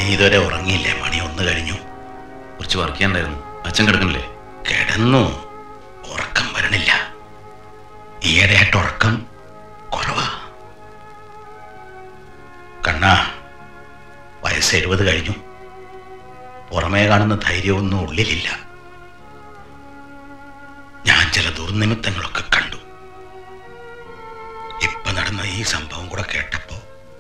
ഇതുവരെ ഉറങ്ങിയില്ലേ മണി ഒന്ന് കഴിഞ്ഞു കുറച്ച് വർക്ക് ചെയ്യാണ്ടായിരുന്നു അച്ഛൻ കിടക്കണില്ലേ കിടന്നു ഉറക്കം വരണില്ല ഈയിടെയായിട്ട് ഉറക്കം കുറവാ കണ്ണാ വയസ്സ് എഴുപത് കഴിഞ്ഞു പുറമേ കാണുന്ന ധൈര്യമൊന്നും ഉള്ളിലില്ല ഞാൻ ചില ദുർനിമിത്തങ്ങളൊക്കെ കണ്ടു ഇപ്പൊ നടന്ന ഈ സംഭവം കൂടെ കേട്ടപ്പോ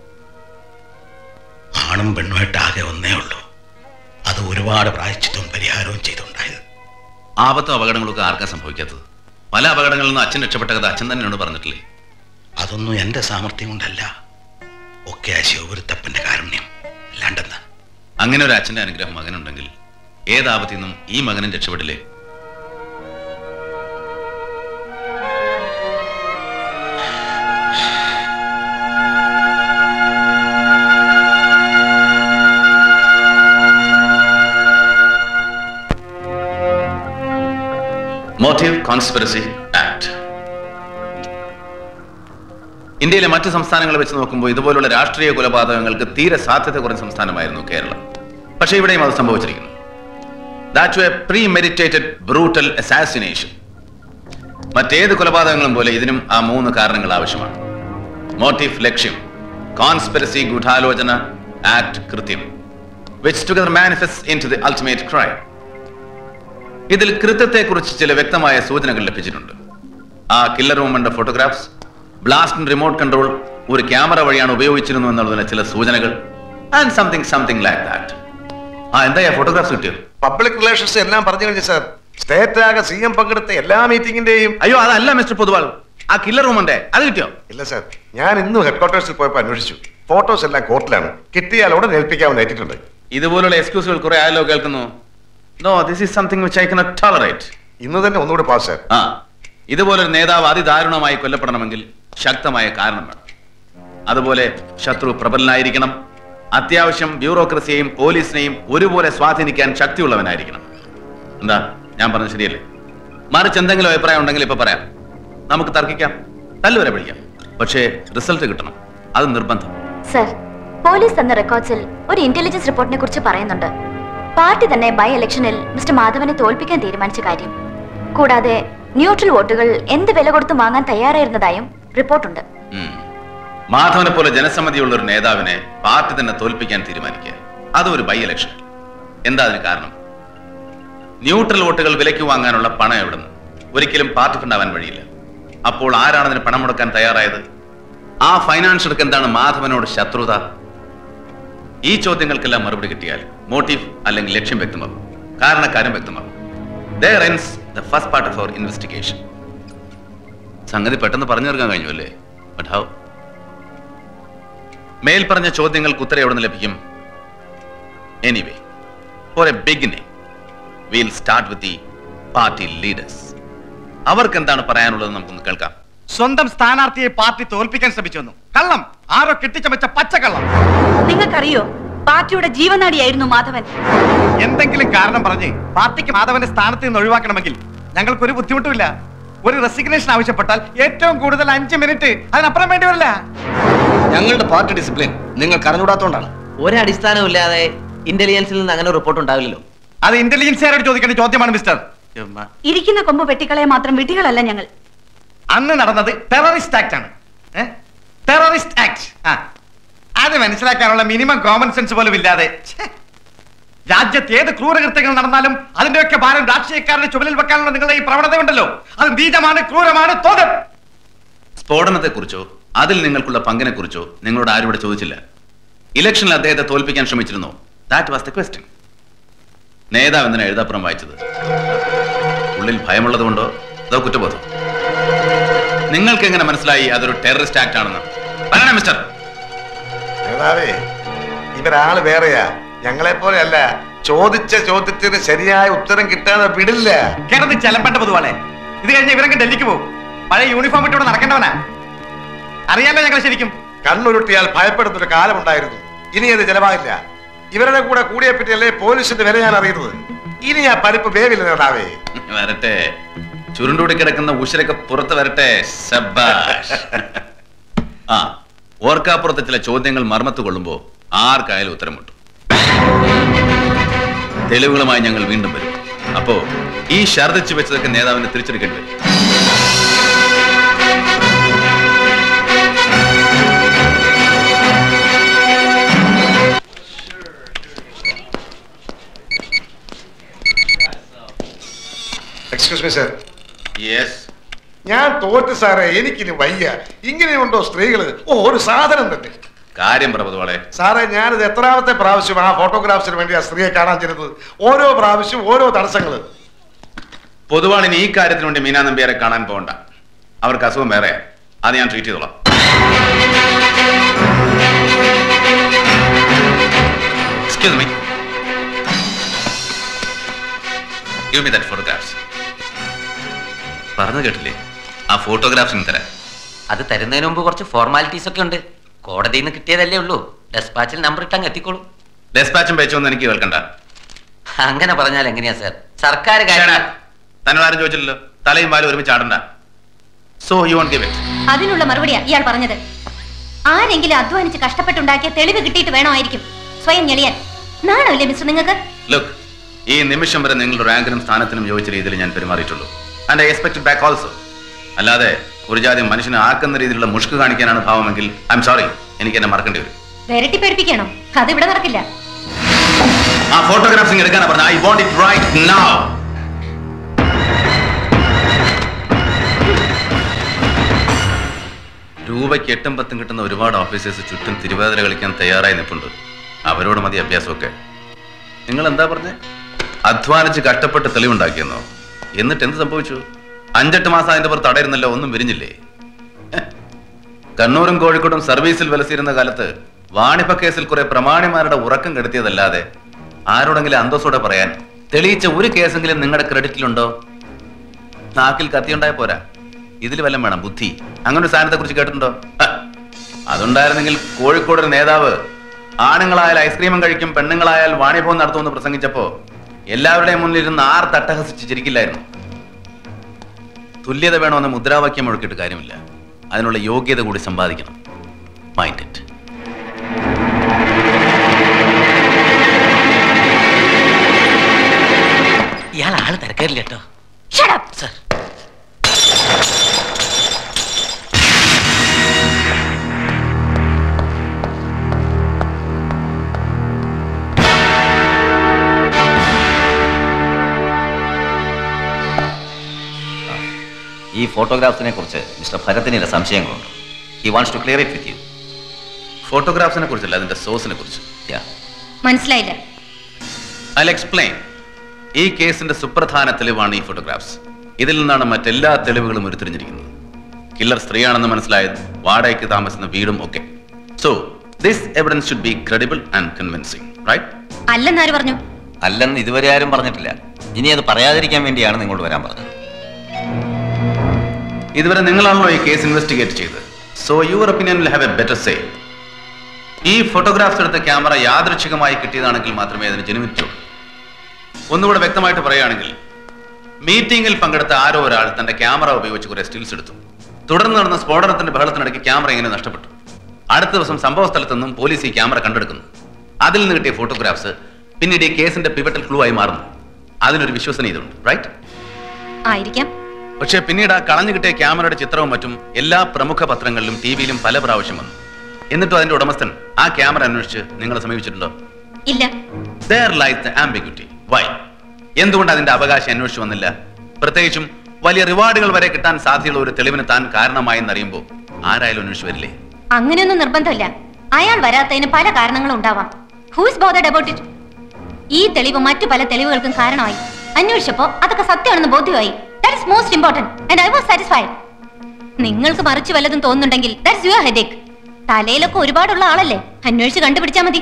ആണും പെണ്ണുമായിട്ട് ആകെ ഒന്നേ ഉള്ളൂ അത് ഒരുപാട് പ്രായച്ചിത്വം പരിഹാരവും ചെയ്തുണ്ടായത് ആപത്തും അപകടങ്ങളൊക്കെ ആർക്കാ സംഭവിക്കാത്തത് പല അപകടങ്ങളിൽ നിന്ന് അച്ഛൻ രക്ഷപ്പെട്ട കഥ അച്ഛൻ തന്നെയോട് പറഞ്ഞിട്ടില്ലേ അതൊന്നും എന്റെ സാമർഥ്യം കൊണ്ടല്ല ഒക്കെ ആ ശിവപുരത്തപ്പന്റെ കാരുണ്യം അല്ലാണ്ടെന്താ അങ്ങനെ ഒരു അച്ഛന്റെ അനുഗ്രഹം മകനുണ്ടെങ്കിൽ ഏതാപത്തിൽ നിന്നും ഈ മകനും രക്ഷപ്പെടില്ലേ മോട്ടീവ് കോൺസ്പിറസി ആക്ട് ഇന്ത്യയിലെ മറ്റ് സംസ്ഥാനങ്ങളെ വെച്ച് നോക്കുമ്പോൾ ഇതുപോലുള്ള രാഷ്ട്രീയ കൊലപാതകങ്ങൾക്ക് തീരെ സാധ്യത കുറഞ്ഞ സംസ്ഥാനമായിരുന്നു കേരളം പക്ഷേ ഇവിടെയും അത് സംഭവിച്ചിരിക്കുന്നു that a premeditated brutal assassination മറ്റേത് കൊലപാതകങ്ങളും പോലെ ഇതിനും ആ മൂന്ന് കാരണങ്ങൾ ആവശ്യമാണ് മോട്ടീവ് ലക്ഷ്യം കോൺസ്പിറസി ഗൂഢാലോചന ആക്ട് കൃത്യം which together manifest into the ultimate crime ഇതിൽ കൃത്യത്തെക്കുറിച്ച് ചില വ്യക്തമായ സൂചനകൾ ലഭിച്ചിട്ടുണ്ട് ആ കില്ലർ വുമന്റെ ഫോട്ടോഗ്രാഫ്സ് ബ്ലാസ്റ്റിന് റിമോട്ട് കൺട്രോൾ ഒരു ക്യാമറ വഴിയാണ് ഉപയോഗിച്ചിരുന്നു എന്നുള്ളതിന് ചില സൂചനകൾ and something something like that ആ എന്താ ഫോട്ടോഗ്രാഫ്സ് കിട്ടിയത് പബ്ലിക് റിലേഷൻസ് എല്ലാം പറഞ്ഞു കഴിഞ്ഞു സാർ സ്റ്റേറ്റ് ആകെ സി എം പങ്കെടുത്ത എല്ലാ മീറ്റിംഗിന്റെയും അയ്യോ അതല്ല മിസ്റ്റർ പൊതുവാൾ ആ കില്ലർ വുമന്റെ അത് കിട്ടിയോ ഇല്ല സാർ ഞാൻ ഇന്നും ഹെഡ് ക്വാർട്ടേഴ്സിൽ പോയപ്പോൾ അന്വേഷിച്ചു ഫോട്ടോസ് എല്ലാം കോർട്ടിലാണ് കിട്ടിയാൽ ഉടനെ ഏൽപ്പിക്കാമെന്ന് ഏറ്റിട്ടുണ്ട് ഇതുപോലുള്ള എക്സ്ക്യൂസുകൾ കുറെ ആയല്ലോ കേൾക്കുന്നു no this is something which I cannot tolerate ഇന്ന് തന്നെ ഒന്നുകൂടി പാസ് സാർ ആ ഇതുപോലൊരു നേതാവ് അതിദാരുണമായി കൊല്ലപ്പെടണമെങ്കിൽ ശക്തമായ കാരണം വേണം അതുപോലെ ശത്രു പ്രബലനായിരിക്കണം അത്യാവശ്യം ബ്യൂറോക്രസിയെയും പോലീസിനെയും ഒരുപോലെ സ്വാധീനിക്കാൻ ശക്തിയുള്ളവനായിരിക്കണം എന്താ ഞാൻ പറഞ്ഞത് ശരിയല്ലേ മറിച്ച് എന്തെങ്കിലും അഭിപ്രായം ഉണ്ടെങ്കിൽ ഇപ്പൊ പറയാം നമുക്ക് തർക്കിക്കാം തല്ലുവരെ പിടിക്കാം പക്ഷേ റിസൾട്ട് കിട്ടണം അത് നിർബന്ധം സർ പോലീസ് തന്ന റെക്കോർഡ്സിൽ ഒരു ഇന്റലിജൻസ് റിപ്പോർട്ടിനെ കുറിച്ച് പറയുന്നുണ്ട് പാർട്ടി തന്നെ ബൈ ഇലക്ഷനിൽ മിസ്റ്റർ മാധവനെ തോൽപ്പിക്കാൻ തീരുമാനിച്ച കാര്യം കൂടാതെ ന്യൂട്രൽ വോട്ടുകൾ എന്ത് വില കൊടുത്ത് വാങ്ങാൻ തയ്യാറായിരുന്നതായും റിപ്പോർട്ടുണ്ട് ഉം. മാധവനെ പോലെ ജനസമ്മതിയുള്ള ഒരു നേതാവിനെ പാർട്ടി തന്നെ തോൽപ്പിക്കാൻ തീരുമാനിക്കുക അതും ഒരു ബൈ ഇലക്ഷൻ എന്താ അതിന് കാരണം ന്യൂട്രൽ വോട്ടുകൾ വിലയ്ക്ക് വാങ്ങാനുള്ള പണം എവിടുന്ന് ഒരിക്കലും പാർട്ടി ഫണ്ട് ആവാൻ വഴിയില്ല അപ്പോൾ ആരാണ് അതിന് പണം മുടക്കാൻ തയ്യാറായത് ആ ഫൈനാൻഷ്യർക്ക് എന്താണ് മാധവനോട് ശത്രുത ഈ ചോദ്യങ്ങൾക്കെല്ലാം മറുപടി കിട്ടിയാൽ മോട്ടീവ് അല്ലെങ്കിൽ ലക്ഷ്യം വ്യക്തമാകും കാരണക്കാരും വ്യക്തമാകും There ends the first part of our investigation. സംഗതി പെട്ടെന്ന് പറഞ്ഞു തീർക്കാൻ കഴിഞ്ഞു അല്ലേ ബട്ട് ഹൗ മേൽ പറഞ്ഞ ചോദ്യങ്ങൾക്ക് ഉത്തരം എവിടെ നിന്ന് ലഭിക്കും anyway for a beginning will start with the party leaders അവർക്ക് എന്താണ് പറയാനുള്ളത് നമുക്കൊന്ന് കേൾക്കാം സ്വന്തം സ്ഥാനാർത്ഥിയെ പാർട്ടി തോൽപ്പിക്കാൻ ശ്രമിച്ചു കള്ളം ആരോ കെട്ടിച്ചമച്ച പച്ചക്കള്ളം നിങ്ങൾക്കറിയോ പാർട്ടിയുടെ ജീവനാടിയായിരുന്നു മാധവൻ എന്തെങ്കിലും കാരണം പറഞ്ഞ് പാർട്ടിക്ക് മാധവന്റെ സ്ഥാനത്ത് നിന്ന് ഒഴിവാക്കണമെങ്കിൽ ഞങ്ങൾക്കൊരു ബുദ്ധിമുട്ടുമില്ല ഒരു റെസിഗ്നേഷൻ ആവശ്യപ്പെട്ടാൽ ഏറ്റവും കൂടുതൽ അഞ്ച് മിനിറ്റ് അതിനപ്പുറം വേണ്ടി വരില്ല ഞങ്ങളുടെ പാർട്ടി ഡിസിപ്ലിൻ നിങ്ങൾക്ക് അറിഞ്ഞൂടാത്തോണ്ടാണ് ഒരടിസ്ഥാനവും ഇല്ലാതെ ഇന്റലിജൻസിൽ നിന്ന് അങ്ങനെ റിപ്പോർട്ട് ഉണ്ടാവില്ലല്ലോ അത് ഇന്റലിജൻസുകാരോട് ചോദിക്കേണ്ട ചോദ്യമാണ് മിസ്റ്റർ ഇരിക്കുന്ന കൊമ്പ് വെട്ടിക്കളയെ മാത്രം വിട്ടികളല്ല ഞങ്ങൾ അന്ന് നടന്നത് ടെററിസ്റ്റ് ആക്ട് ആണ് ടെററിസ്റ്റ് ആക്ട് ആ അത് മനസ്സിലാക്കാനുള്ള മിനിമം കോമൺ സെൻസ് പോലും ഇല്ലാതെ ഛെ. രാജ്യത്ത് ഏത് ക്രൂരകൃത്യങ്ങൾ നടന്നാലും അതിന്റെയൊക്കെ ഭാരം രാഷ്ട്രീയക്കാരുടെ ചുമലിൽ വെക്കാനുള്ള നിങ്ങളുടെ ഈ പ്രവണതയുണ്ടല്ലോ അത് നീചമാണ് ക്രൂരമാണ് തോതം സ്ഫോടനത്തെക്കുറിച്ചോ അതിൽ നിങ്ങൾക്കുള്ള പങ്കിനെക്കുറിച്ചോ നിങ്ങളോട് ആരും ഇവിടെ ചോദിച്ചില്ല ഇലക്ഷനിൽ അദ്ദേഹത്തെ തോൽപ്പിക്കാൻ ശ്രമിച്ചിരുന്നോ ദാറ്റ് വാസ് ദ ക്വസ്റ്റ്യൻ നേതാവ് എന്തിനാ എഴുതാപ്പുറം വായിച്ചത് ഉള്ളിൽ ഭയമുള്ളത് കൊണ്ടോ അതോ കുറ്റബോധം നിങ്ങൾക്ക് എങ്ങനെ മനസ്സിലായി അതൊരു ടെററിസ്റ്റ് ആക്ട് ആണെന്ന് പറയണേ മിസ്റ്റർ നേതാവേ ഇവരാള് വേറെയാ ഞങ്ങളെ പോലെയല്ല ചോദിച്ച ചോദ്യത്തിന് ശരിയായ ഉത്തരം കിട്ടാതെ വിടില്ല കിടന്ന് ചെലമ്പേണ്ട പൊതുവാളെ ഇത് കഴിഞ്ഞ് ഇവരൊക്കെ ഡൽഹിക്ക് പോകും പഴയ യൂണിഫോം ഇട്ട് ഇവിടെ നടക്കേണ്ടവനാ അറിയാലോ ഞങ്ങൾ ശരിക്കും കണ്ണുരുട്ടിയാൽ ഭയപ്പെടുന്ന ഒരു കാലമുണ്ടായിരുന്നു ഇനി അത് ചെലവാകില്ല ഇവരുടെ കൂടെ കൂടിയെ പറ്റിയല്ലേ പോലീസിന്റെ വില ഞാൻ അറിയുന്നത് ഇനി ആ പരിപ്പ് വേവില്ല നേതാവേ വരട്ടെ ചുരുണ്ടൂടി കിടക്കുന്ന ഉശരൊക്കെ പുറത്ത് വരട്ടെ ശബ്ബാഷ്. ആ ഓർക്കാപ്പുറത്തെ ചില ചോദ്യങ്ങൾ മർമ്മത്ത് കൊള്ളുമ്പോ ആർക്കായാലും ഉത്തരം മുട്ടും തെളിവുകളുമായി ഞങ്ങൾ വീണ്ടും വരും അപ്പോ ഈ ഛർദ്ദിച്ചു വെച്ചതൊക്കെ നേതാവിനെ തിരിച്ചെടുക്കേണ്ടി വരും എക്സ്ക്യൂസ് മീ സർ യെസ് ഞാൻ തോറ്റ് സാറേ എനിക്കിനി വയ്യ ഇങ്ങനെയുണ്ടോ സ്ത്രീകള് ഓ ഒരു സാധനം തന്നെ കാര്യം പ്രഭുതോളെ സാറേ ഞാനിത് എത്രാമത്തെ പ്രാവശ്യം ആ ഫോട്ടോഗ്രാഫ്സിന് വേണ്ടി ആ സ്ത്രീയെ കാണാൻ ചെല്ലുന്നത് ഓരോ പ്രാവശ്യം ഓരോ തടസ്സങ്ങള് പൊതുവാളിന് ഈ കാര്യത്തിന് വേണ്ടി മീനാ നമ്പ്യാരെ കാണാൻ പോകണ്ട അവർക്ക് അസുഖം വേറെ അത് ഞാൻ ട്രീറ്റ് ചെയ്തോളാം excuse me give me that photographs പറഞ്ഞു കേട്ടില്ലേ ആ ഫോട്ടോഗ്രാഫ്സ് തരാം അത് തരുന്നതിന് മുമ്പ് കുറച്ച് ഫോർമാലിറ്റീസ് ഒക്കെ ഉണ്ട് കോടതിയിൽ നിന്ന് കിട്ടിയതല്ലേ ഉള്ളൂ ഡെസ്പാച്ചിൽ നമ്പർ ഇട്ടങ്ങ് എത്തിക്കോളൂ ഡെസ്പാച്ചും പേച്ചൊന്നും എനിക്ക് കേൾക്കണ്ട അങ്ങനെ പറഞ്ഞാൽ എങ്ങനെയാ സാർ സർക്കാർ കാര്യം തന്നോട് ആരും ചോദിച്ചില്ലല്ലോ തലയും പാലും ഒരുമിച്ച് ആടണ്ട so you won't give it അതിനുള്ള മറുപടിയാ ഇയാൾ പറഞ്ഞത് ആരെങ്കിലും അധ്വാനിച്ച് കഷ്ടപ്പെട്ടുണ്ടാക്കിയ തെളിവ് കിട്ടിയിട്ട് വേണമായിരിക്കും സ്വയം ഞെളിയാൻ നാണമില്ലേ മിസ്റ്റർ നിങ്ങൾക്ക് ലുക്ക് ഈ നിമിഷം വരെ നിങ്ങളുടെ റാങ്കിനും സ്ഥാനത്തിനും യോജിച്ച രീതിയിൽ ഞാൻ പെരുമാറിയിട്ടുള്ളൂ and I expect back also അല്ലാതെ ഒരു ജാതി മനുഷ്യനെ ആക്കുന്ന രീതിയിലുള്ള മുഷ്ക് കാണിക്കാനാണ് ഭാവമെങ്കിൽ ഐ എം സോറി എനിക്ക് എന്നെ മറക്കേണ്ടി വരും വിരട്ടി പേടിപ്പിക്കണോ അതിവിടെ നടക്കില്ല ആ ഫോട്ടോഗ്രാഫ്സിംഗ് എടുക്കാനാ പറഞ്ഞ I want it right now രൂപയ്ക്ക് എട്ടും പത്തും കിട്ടുന്ന ഒരുപാട് ഓഫീസേഴ്സ് ചുറ്റും തിരുവാതിര കളിക്കാൻ തയ്യാറായി നിൽപ്പുണ്ട് അവരോട് മതി അഭ്യാസമൊക്കെ നിങ്ങൾ എന്താ പറഞ്ഞേ അധ്വാനിച്ച് കഷ്ടപ്പെട്ട് തെളിവുണ്ടാക്കിയെന്നോ എന്നിട്ട് എന്ത് സംഭവിച്ചു അഞ്ചെട്ട് മാസം അതിന്റെ പുറത്ത് തടയിരുന്നല്ലോ ഒന്നും വിരിഞ്ഞില്ലേ ഹെ. കണ്ണൂരും കോഴിക്കോടും സർവീസിൽ വിലസിയിരുന്ന കാലത്ത് വാണിഭ കേസിൽ കുറെ പ്രമാണിമാരുടെ ഉറക്കം കെടുത്തിയതല്ലാതെ ആരോടെങ്കിലും അന്തസ്സോടെ പറയാൻ തെളിയിച്ച ഒരു കേസെങ്കിലും നിങ്ങളുടെ ക്രെഡിറ്റിലുണ്ടോ നാക്കിൽ കത്തിയുണ്ടായ പോരാ ഇതിൽ വല്ലതും വേണം ബുദ്ധി അങ്ങനെ ഒരു സാധനത്തെ കുറിച്ച് കേട്ടിട്ടുണ്ടോ ഹ. അതുണ്ടായിരുന്നെങ്കിൽ കോഴിക്കോട് ഒരു നേതാവ് ആണുങ്ങളായാൽ ഐസ്ക്രീമും കഴിക്കും പെണ്ണുങ്ങളായാൽ വാണിഭവം നടത്തുമെന്ന് പ്രസംഗിച്ചപ്പോ എല്ലാവരുടെയും മുന്നിൽ ഇരുന്ന് ആർ തട്ടഹസിച്ച് ചിരിക്കില്ലായിരുന്നു തുല്യത വേണമെന്ന് മുദ്രാവാക്യം മുഴക്കിയിട്ട് കാര്യമില്ല അതിനുള്ള യോഗ്യത കൂടി സമ്പാദിക്കണം മൈൻഡ് ഇറ്റ് ഇയാൾ ആള് തിരക്കാരില്ല കേട്ടോ സർ ഈ ഫോട്ടോഗ്രാഫ്സിനെ കുറിച്ച് മിസ്റ്റർ ഭരത്തിന് ചില സംശയങ്ങളുണ്ട് he wants to clear it with you ഫോട്ടോഗ്രാഫ്സിനെ കുറിച്ചല്ല അതിന്റെ സോഴ്സിനെ കുറിച്ച് മനസ്സിലായില്ല ഐ എക്സ്പ്ലെയിൻ ഈ കേസിന്റെ സുപ്രധാന തെളിവാണ് ഈ ഫോട്ടോഗ്രാഫ്സ് ഇതിൽ നിന്നാണ് മറ്റെല്ലാ തെളിവുകളും ഉരുത്തിരിഞ്ഞിരിക്കുന്നത് കില്ലർ സ്ത്രീയാണെന്ന് മനസ്സിലായത് വാടകയ്ക്ക് താമസിക്കുന്ന വീടും ഒക്കെ so this evidence should be credible and convincing right അല്ലെന്നാര് പറഞ്ഞു അല്ലെന്ന് ഇതുവരെ ആരും പറഞ്ഞിട്ടില്ല ഇനി അത് പറയാതിരിക്കാൻ വേണ്ടിയാണ് നിങ്ങളോട് വരാൻ പറഞ്ഞത് ഇതുവരെ നിങ്ങളാണല്ലോ ഈ കേസ് ഇൻവെസ്റ്റിഗേറ്റ് ചെയ്തത് so your opinion will have a better say ഈ ഫോട്ടോഗ്രാഫ്സ് എടുത്ത ക്യാമറ യാദൃച്ഛികമായി കിട്ടിയതാണെങ്കിൽ മാത്രമേ അതിന് ജനുവിറ്റൂ ഒന്നുകൂടെ വ്യക്തമായിട്ട് പറയുകയാണെങ്കിൽ മീറ്റിംഗിൽ പങ്കെടുത്ത ആരോ ഒരാൾ തന്റെ ക്യാമറ ഉപയോഗിച്ച് കുറെ സ്റ്റിൽസ് എടുത്തു തുടർന്ന് നടന്ന സ്ഫോടനത്തിന്റെ ബഹളത്തിനിടയ്ക്ക് ക്യാമറ ഇങ്ങനെ നഷ്ടപ്പെട്ടു അടുത്ത ദിവസം സംഭവ സ്ഥലത്ത് നിന്നും പോലീസ് ഈ ക്യാമറ കണ്ടെടുക്കുന്നു അതിൽ നിന്ന് കിട്ടിയ ഫോട്ടോഗ്രാഫ്സ് പിന്നീട് ഈ കേസിന്റെ പിവറ്റൽ ക്ലൂ ആയി മാറുന്നു അതിനൊരു വിശ്വസനീയതയുണ്ട് റൈറ്റ് ആയിരിക്കാം പക്ഷേ പിന്നീട് ആ കളഞ്ഞു കിട്ടിയ ക്യാമറയുടെ ചിത്രവും മറ്റും എല്ലാ പ്രമുഖ പത്രങ്ങളിലും ടി വിയിലും പല പ്രാവശ്യം വന്നു എന്നിട്ടും അതിന്റെ ഉടമസ്ഥൻ ആ ക്യാമറ അന്വേഷിച്ച് നിങ്ങളെ സമീപിച്ചിട്ടുണ്ടോ ഇല്ല there lies the ambiguity why എന്തുകൊണ്ട് അതിന്റെ അവകാശം അന്വേഷിച്ചു വന്നില്ല പ്രത്യേകിച്ചും വലിയ റിവാർഡുകൾ വരെ കിട്ടാൻ സാധ്യതയുള്ള ഒരു തെളിവിന് താൻ കാരണമായെന്നറിയുമ്പോൾ ആരായാലും അന്വേഷിച്ചു വരില്ലേ അങ്ങനെയൊന്നും നിർബന്ധമില്ല അയാൾ വരാത്തതിന് പല കാരണങ്ങളും ഉണ്ടാവാം ഹൂസ് ബോധഡ് അബൌട്ട് ഇറ്റ് ഈ തെളിവ് മറ്റു പല തെളിവുകൾക്കും കാരണമായി അന്വേഷിച്ചപ്പോ അതൊക്കെ സത്യമാണെന്ന് ബോധ്യമായി that is most important and I was satisfied നിങ്ങൾക്ക് മറിച്ച് വല്ലതും തോന്നുന്നുണ്ടെങ്കിൽ ദാറ്റ്സ് യുവർ ഹെഡേക്ക് തലയിലൊക്കെ ഒരുപാടുള്ള ആളല്ലേ അന്വേഷിച്ച് കണ്ടുപിടിച്ചാ മതി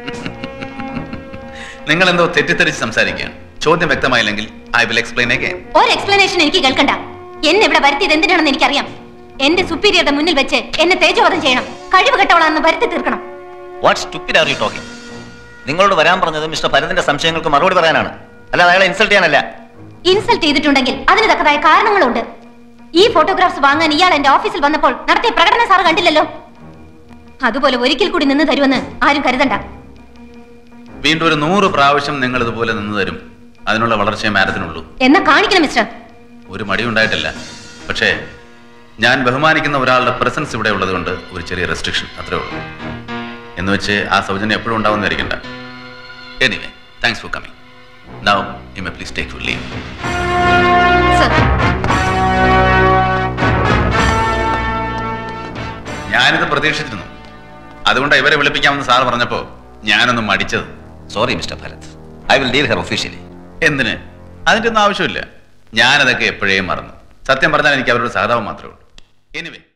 നിങ്ങൾ എന്തോ തെറ്റിദ്ധരിച്ച് സംസാരിക്കുകയാണ് ചോദ്യം വ്യക്തമായില്ലെങ്കിൽ ഐ വിൽ എക്സ്പ്ലെയിൻ അഗൈൻ ഒരു എക്സ്പ്ലനേഷൻ എനിക്ക് കേൾക്കണ്ട എന്നെ ഇവിടെ വരുത്തിയത് എന്തിനാണെന്ന് എനിക്കറിയാം എന്റെ സുപ്പീരിയറുടെ മുന്നിൽ വെച്ച് എന്നെ തേജോവധം ചെയ്യണം കഴിവ് കെട്ടവളാണെന്ന് വരുത്തി തീർക്കണം what stupid are you talking നിങ്ങളോട് വരാൻ പറഞ്ഞത് മിസ്റ്റർ ഭരതിന്റെ സംശയങ്ങൾക്ക് മറുപടി പറയാനാണ് അല്ലാതെ അയാളെ ഇൻസൾട്ട് ചെയ്യാനല്ല ഇൻസൾട്ട് ചെയ്തിട്ടുണ്ടെങ്കിൽ അതിന് തക്കതായ കാരണങ്ങളുണ്ട് ഈ ഫോട്ടോഗ്രാഫ്സ് വാങ്ങാൻ ഇയാൾ എന്റെ ഓഫീസിൽ വന്നപ്പോൾ നടത്തിയ പ്രകടനം സാർ കണ്ടില്ലല്ലോ അതുപോലെ ഒരിക്കൽ കൂടി നിന്ന് തരുമെന്ന് ആരും കരുതണ്ട വീണ്ടും ഒരു നൂറ് പ്രാവശ്യം നിങ്ങൾ ഇതുപോലെ നിന്ന് തരും അതിനുള്ള വളർച്ചയെ മാരത്തിനുള്ളൂ എന്നാ കാണിക്കണം മിസ്റ്റർ ഒരു മടിയും ഉണ്ടായിട്ടില്ല പക്ഷേ ഞാൻ ബഹുമാനിക്കുന്ന ഒരാളുടെ പ്രസൻസ് ഇവിടെ ഉള്ളത് കൊണ്ട് ഒരു ചെറിയ റെസ്ട്രിക്ഷൻ അത്രേ ഉള്ളൂ എന്ന് വെച്ച് ആ സൗജന്യം എപ്പോഴും ഉണ്ടാവുന്നതായിരിക്കണ്ട anyway thanks for coming now you may please take you leave sir ഞാനിത് പ്രതീക്ഷിച്ചിരുന്നു അതുകൊണ്ടാണ് ഇവരെ വിളിപ്പിക്കാമെന്ന് സാർ പറഞ്ഞപ്പോ ഞാനൊന്ന് മടിച്ചത് sorry mister Bharath I will deal her officially എന്തിന് അതിന്റെ ഒന്നും ആവശ്യമില്ല ഞാനതൊക്കെ എപ്പോഴേ മറന്നു സത്യം പറഞ്ഞാൽ എനിക്ക് അവരുടെ സഹതാപം മാത്രമേ ഉള്ളൂ എനിവേ